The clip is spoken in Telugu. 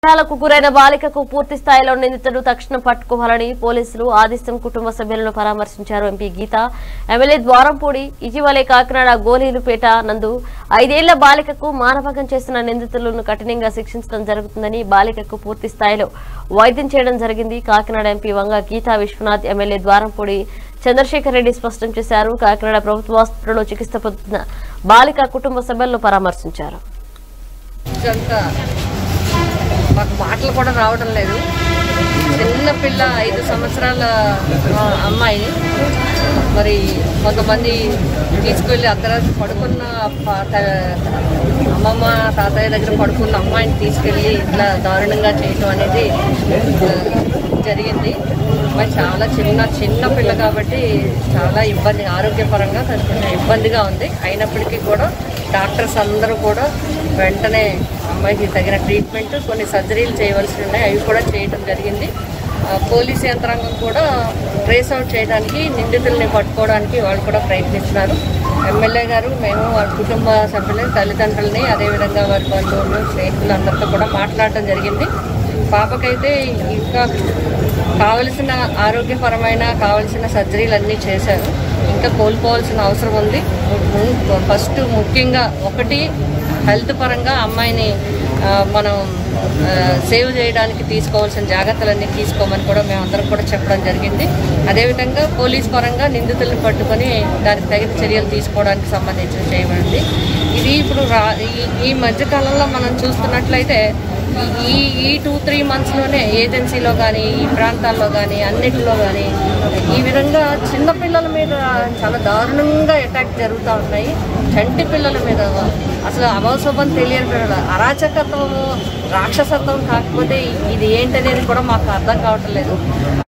నేరాలకు గురైన బాలికకు పూర్తి స్థాయిలో నిందితుడు తక్షణం పట్టుకోవాలని పోలీసులు ఆదిత్యం కుటుంబ సభ్యులను పరామర్శించారు ఎంపీ గీత ఎమ్మెల్యే ద్వారంపూడి ఇటీవలే కాకినాడ గోలీలుపేట నందు ఐదేళ్ల బాలికకు మానభంగం చేసిన నిందితులను కఠినంగా శిక్షించడం జరుగుతుందని బాలికకు పూర్తి స్థాయిలో వైద్యం చేయడం జరిగింది కాకినాడ ఎంపీ వంగ గీతా విశ్వనాథ్ ఎమ్మెల్యే ద్వారంపూడి చంద్రశేఖర్ రెడ్డి స్పష్టం చేశారు కాకినాడ ప్రభుత్వ ఆసుపత్రిలో చికిత్స పొందుతున్న బాలిక కుటుంబ సభ్యులను పరామర్శించారు ఇదంతా మాకు మాటలు కూడా రావడం లేదు చిన్న పిల్ల ఐదు సంవత్సరాల ఆ, అమ్మాయి మరి కొంతమంది తీసుకెళ్ళి అర్ధరాత్రి పడుకున్న పా- త- అమ్మమ్మ తాతయ్య దగ్గర పడుకున్న అమ్మాయిని తీసుకెళ్ళి ఇట్లా దారుణంగా చేయటం అనేది ఆ, జరిగింది మరి చాలా చిన్న చిన్న పిల్ల కాబట్టి చాలా ఇబ్బంది ఆరోగ్యపరంగా తనకు కొంచెం ఇబ్బందిగా ఉంది అయినప్పటికీ కూడా డాక్టర్స్ అందరూ కూడా వెంటనే అమ్మాయికి తగిన ట్రీట్మెంట్ కొన్ని సర్జరీలు చేయవలసి ఉన్నాయి అవి కూడా చేయడం జరిగింది ఆ, పోలీస్ యంత్రాంగం కూడా ట్రేస్ అవుట్ చేయడానికి నిందితుల్ని పట్టుకోవడానికి వాళ్ళు కూడా ప్రయత్నిస్తున్నారు ఎమ్మెల్యే గారు మేము వారి కుటుంబ సభ్యులని తల్లిదండ్రులని అదేవిధంగా వారి బంధువులు స్నేహితులందరితో కూడా మాట్లాడటం జరిగింది పాపకైతే ఇంకా కావలసిన ఆరోగ్యపరమైన కావలసిన సర్జరీలు అన్నీ చేశారు ఇంకా కోల్పోవాల్సిన అవసరం ఉంది ము- ఫస్ట్ ముఖ్యంగా ఒకటి హెల్త్ పరంగా అమ్మాయిని ఆ, మనం ఆ, సేవ్ చేయడానికి తీసుకోవాల్సిన జాగ్రత్తలన్నీ తీసుకోమని కూడా మేము అందరం కూడా చెప్పడం జరిగింది అదేవిధంగా పోలీస్ పరంగా నిందితులను పట్టుకొని దానికి తగిన చర్యలు తీసుకోవడానికి సంబంధించిన చేయబడింది ఇది ఇప్పుడు రా ఈ- ఈ మధ్యకాలంలో మనం చూస్తున్నట్లయితే ఈ- ఈ ఈ టూ త్రీ మంత్స్లోనే ఏజెన్సీలో కానీ ఈ ప్రాంతాల్లో కానీ అన్నిటిలో కానీ ఈ విధంగా చిన్న పిల్లల మీద చాలా దారుణంగా అటాక్ జరుగుతూ ఉన్నాయి చంటి పిల్లల మీద అసలు అవసరం తెలియని పిల్లలు అరాచకత్వము రాక్షసత్వం కాకపోతే ఇది ఏంటనేది కూడా మాకు అర్థం కావట్లేదు